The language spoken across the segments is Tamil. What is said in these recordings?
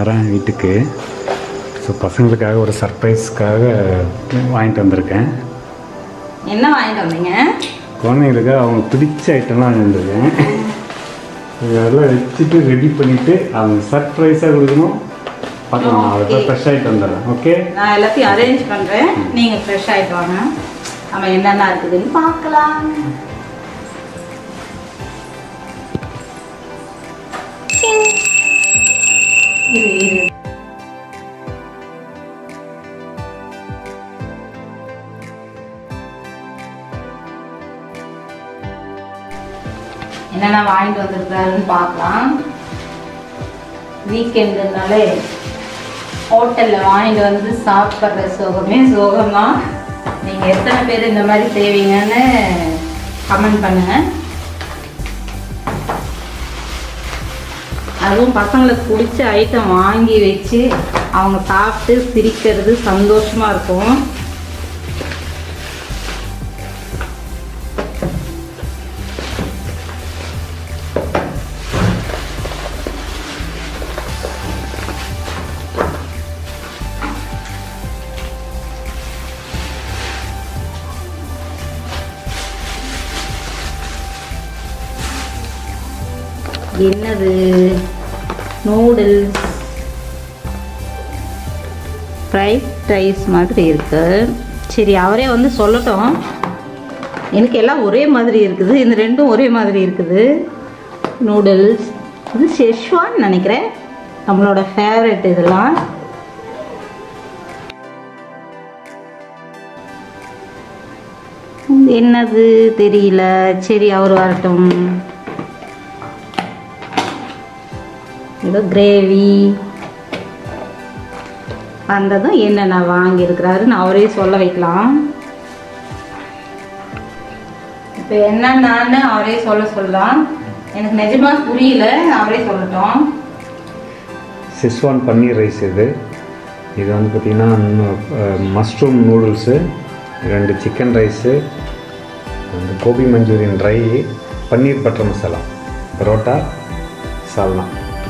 வரேன் வீட்டுக்கு ஸோ பசங்களுக்காக ஒரு சர்ப்ரைஸ்க்காக வாங்கிட்டு வந்திருக்கேன் என்ன வாங்கிட்டு வந்தீங்க குழந்தைங்களுக்கு அவங்க பிடிச்ச ஐட்டம்லாம் வாங்கிட்டு வந்திருக்கேன் இதெல்லாம் வச்சுட்டு ரெடி பண்ணிவிட்டு அவங்க சர்ப்ரைஸாக கொடுக்கணும் பார்க்கலாம் அதை Okay. ஃப்ரெஷ் ஆகிட்டு வந்துடுறேன் ஓகே நான் எல்லாத்தையும் அரேஞ்ச் பண்ணுறேன் நீங்கள் ஃப்ரெஷ் ஆகிட்டு வாங்க நம்ம என்னென்ன இருக்குதுன்னு பார்க்கலாம் இரு இரு என்னென்ன வாங்கிட்டு வந்திருக்காருன்னு பார்க்கலாம் வீக்கெண்டுனாலே ஹோட்டலில் வாங்கிட்டு வந்து சாப்பிட்ற சுகமே சுகமாக நீங்கள் எத்தனை பேர் இந்த மாதிரி செய்வீங்கன்னு கமெண்ட் பண்ணுங்க அதுவும் பசங்களுக்கு பிடிச்ச ஐட்டம் வாங்கி வச்சு அவங்க சாப்பிட்டு சிரிக்கிறது சந்தோஷமாக இருக்கும் என்னது நூடுல்ஸ் ஃப்ரைட் ரைஸ் மாதிரி இருக்கு சரி அவரே வந்து சொல்லட்டும் எனக்கு எல்லாம் ஒரே மாதிரி இருக்குது இந்த ரெண்டும் ஒரே மாதிரி இருக்குது நூடுல்ஸ் இது ஷெஷ்வான் நினைக்கிறேன் நம்மளோட ஃபேவரட் இதெல்லாம் இது என்னது தெரியல சரி அவர் வரட்டும் ஏதோ கிரேவி வந்ததும் என்னென்ன வாங்கியிருக்கிறாருன்னு அவரே சொல்ல வைக்கலாம் இப்போ என்னென்னு அவரே சொல்ல சொல்லலாம் எனக்கு நிஜமா புரியல அவரே சொல்லட்டும் சிஸ்வான் பன்னீர் ரைஸ் இது இது வந்து பார்த்திங்கன்னா மஷ்ரூம் நூடுல்ஸு ரெண்டு சிக்கன் ரைஸு வந்து கோபி மஞ்சூரியன் ட்ரை பன்னீர் பட்டர் மசாலா பரோட்டா சால்னா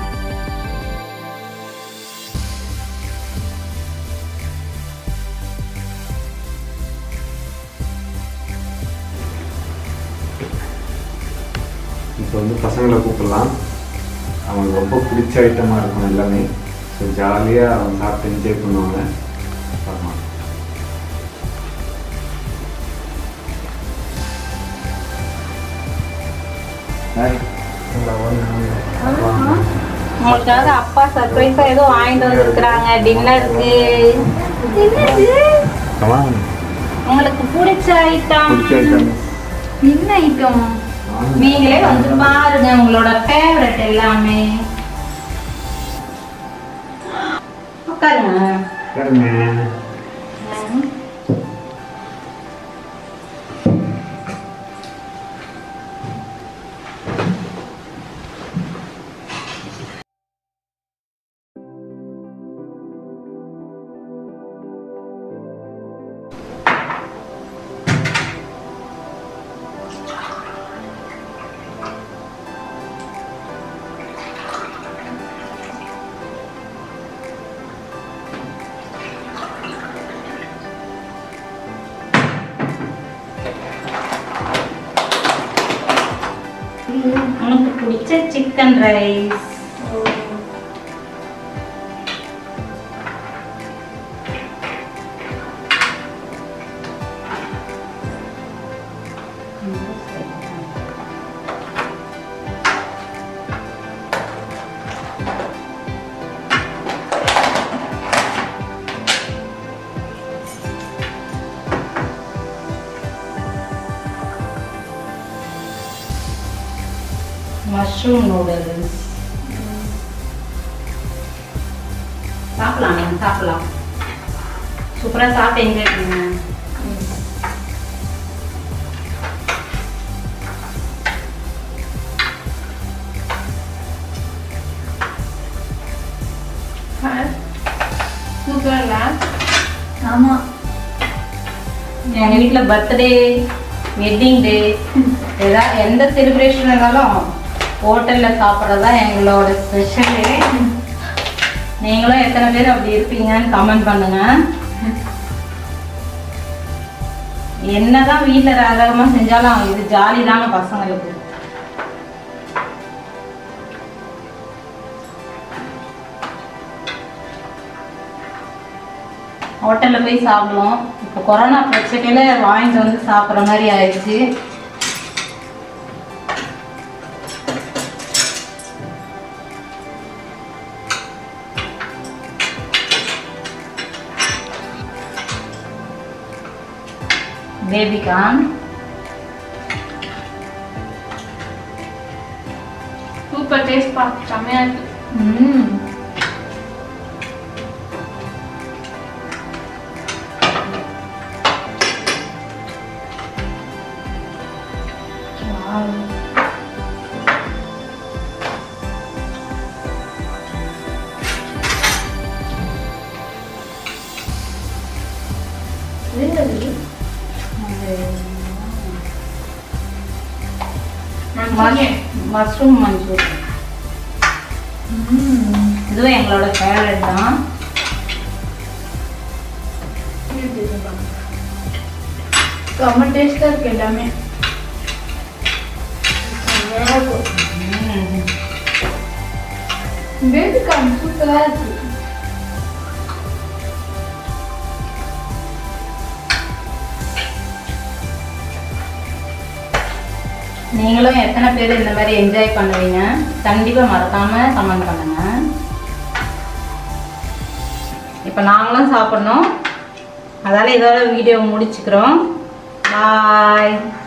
இப்போ வந்து பசங்களை கூப்பிடலாம் அவங்களுக்கு ரொம்ப பிடிச்ச ஐட்டமாக இருக்கும் எல்லாமே ஸோ ஜாலியாக அவங்க சாப்பிட்டு என்ஜாய் பண்ணுவாங்க பார்க்கலாம் ஹாய் உங்களுக்காக அப்பா சர்ப்ரைஸா ஏதோ வாங்கிட்டு வந்திருக்கிறாங்க டின்னருக்கு என்னது கமான் உங்களுக்கு பிடிச்ச ஐட்டம் பிடிச்ச ஐட்டம் என்ன ஐட்டம் நீங்களே வந்து பாருங்க உங்களோட ஃபேவரட் எல்லாமே உட்காருங்க பாருங்க உனக்கு பிடிச்ச சிக்கன் ரைஸ் மஷ்ரூம் நூடுல்ஸ் சாப்பிடலாம் நீங்கள் சாப்பிடலாம் சூப்பராக சாப்பிட்டு என்ஜாய் பண்ணுங்க சூப்பர்ல ஆமாம் எங்கள் வீட்டில் பர்த்டே வெட்டிங் டே ஏதாவது எந்த செலிப்ரேஷன் இருந்தாலும் ஹோட்டலில் சாப்பிட்றது தான் எங்களோட ஸ்பெஷலு நீங்களும் எத்தனை பேர் அப்படி இருப்பீங்கன்னு கமெண்ட் பண்ணுங்க என்னதான் வீட்டில் ரகரகமாக செஞ்சாலும் இது ஜாலி தாங்க பசங்களுக்கு ஹோட்டலில் போய் சாப்பிடுவோம் இப்போ கொரோனா பிரச்சனையில் வாங்கிட்டு வந்து சாப்பிட்ற மாதிரி ஆயிடுச்சு பேபிகான் சூப்பர் டேஸ்ட் பா செம்மையா இருக்கு ம் மஞ்சள் மஷ்ரூம் மஞ்சூரி இதுவும் எங்களோட ஃபேவரட் தான் செம்ம டேஸ்டா இருக்கு எல்லாமே செம்மையா இருக்கு. ம். பேபி கார்ன் சூப்பரா இருக்கு நீங்களும் எத்தனை பேர் இந்த மாதிரி என்ஜாய் பண்ணுவீங்க கண்டிப்பாக மறக்காம கமெண்ட் பண்ணுங்க இப்போ நாங்களும் சாப்பிட்ணும் அதால இதோட வீடியோ முடிச்சுக்கிறோம் பாய்